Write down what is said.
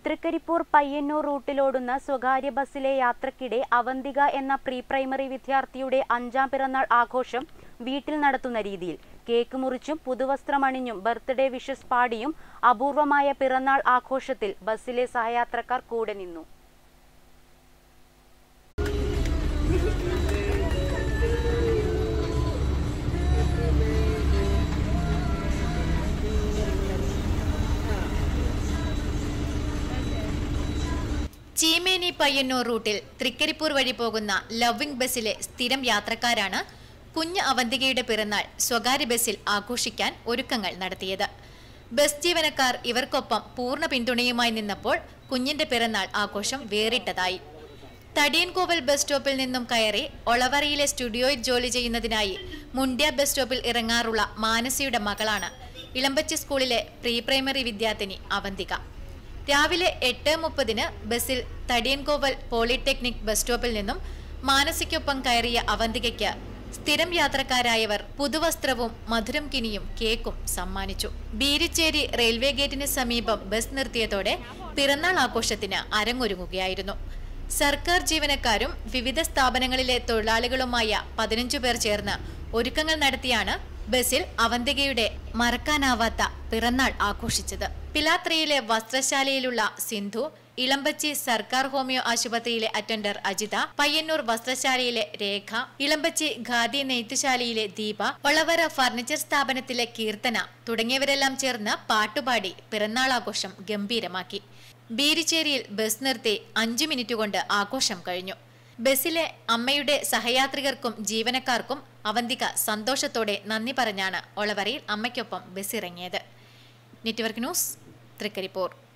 തൃക്കരിപ്പൂർ പയ്യന്നൂർ റൂട്ടിലോടുന്ന സ്വകാര്യ ബസ്സിലെ യാത്രക്കിടെ അവന്തിക എന്ന പ്രീ പ്രൈമറി വിദ്യാർത്ഥിയുടെ അഞ്ചാം പിറന്നാൾ ആഘോഷം വീട്ടിൽ നടത്തുന്ന രീതിയിൽ കേക്ക് മുറിച്ചും പുതുവസ്ത്രമണിഞ്ഞും ബർത്ത്ഡേ വിഷസ് പാടിയും അപൂർവമായ പിറന്നാൾ ആഘോഷത്തിൽ ബസ്സിലെ സഹയാത്രക്കാർ കൂടെ നിന്നു ചീമേനി പയ്യന്നൂർ റൂട്ടിൽ തൃക്കരിപ്പൂർ വഴി പോകുന്ന ലവിംഗ് ബസ്സിലെ സ്ഥിരം യാത്രക്കാരാണ് കുഞ്ഞ് അവന്തികയുടെ പിറന്നാൾ സ്വകാര്യ ബസ്സിൽ ആഘോഷിക്കാൻ ഒരുക്കങ്ങൾ നടത്തിയത് ബസ് ജീവനക്കാർ ഇവർക്കൊപ്പം പൂർണ്ണ പിന്തുണയുമായി നിന്നപ്പോൾ കുഞ്ഞിന്റെ പിറന്നാൾ ആഘോഷം വേറിട്ടതായി തടിയൻകോവൽ ബസ് സ്റ്റോപ്പിൽ നിന്നും കയറി ഒളവറയിലെ സ്റ്റുഡിയോയിൽ ജോലി ചെയ്യുന്നതിനായി മുണ്ട്യ ബസ് സ്റ്റോപ്പിൽ ഇറങ്ങാറുള്ള മാനസിയുടെ മകളാണ് ഇളമ്പച്ചി സ്കൂളിലെ പ്രീ പ്രൈമറി വിദ്യാർത്ഥിനി അവന്തിക രാവിലെ എട്ട് മുപ്പതിന് ബസ്സിൽ തടിയൻകോവൽ പോളിടെക്നിക് ബസ് സ്റ്റോപ്പിൽ നിന്നും മാനസിക്കൊപ്പം കയറിയ അവന്തികയ്ക്ക് സ്ഥിരം യാത്രക്കാരായവർ പുതുവസ്ത്രവും മധുരം കിനിയും കേക്കും സമ്മാനിച്ചു ബീരിച്ചേരി റെയിൽവേ ഗേറ്റിന് സമീപം ബസ് നിർത്തിയതോടെ പിറന്നാൾ ആഘോഷത്തിന് അരങ്ങൊരുങ്ങുകയായിരുന്നു സർക്കാർ ജീവനക്കാരും വിവിധ സ്ഥാപനങ്ങളിലെ തൊഴിലാളികളുമായ പതിനഞ്ചു പേർ ചേർന്ന് ഒരുക്കങ്ങൾ നടത്തിയാണ് ബസ്സിൽ അവന്തികയുടെ മറക്കാനാവാത്ത പിറന്നാൾ ആഘോഷിച്ചത് പിലാത്രയിലെ വസ്ത്രശാലയിലുള്ള സിന്ധു ഇളമ്പച്ചി സർക്കാർ ഹോമിയോ ആശുപത്രിയിലെ അറ്റൻഡർ അജിത പയ്യന്നൂർ വസ്ത്രശാലയിലെ രേഖ ഇളമ്പച്ചി ഖാദി നെയ്ത്തുശാലയിലെ ദീപ ഒളവറ ഫർണിച്ചർ സ്ഥാപനത്തിലെ കീർത്തന തുടങ്ങിയവരെല്ലാം ചേർന്ന് പാട്ടുപാടി പിറന്നാൾ ആഘോഷം ഗംഭീരമാക്കി ബീരിച്ചേരിയിൽ ബസ് നിർത്തി അഞ്ചു മിനിറ്റ് കൊണ്ട് ആഘോഷം കഴിഞ്ഞു ബസ്സിലെ അമ്മയുടെ സഹയാത്രികർക്കും ജീവനക്കാർക്കും അവന്തിക സന്തോഷത്തോടെ നന്ദി പറഞ്ഞാണ് ഒളവറയിൽ അമ്മയ്ക്കൊപ്പം ബസ് ഇറങ്ങിയത് നെറ്റ്വർക്ക് ന്യൂസ് തൃക്കരിപ്പൂർ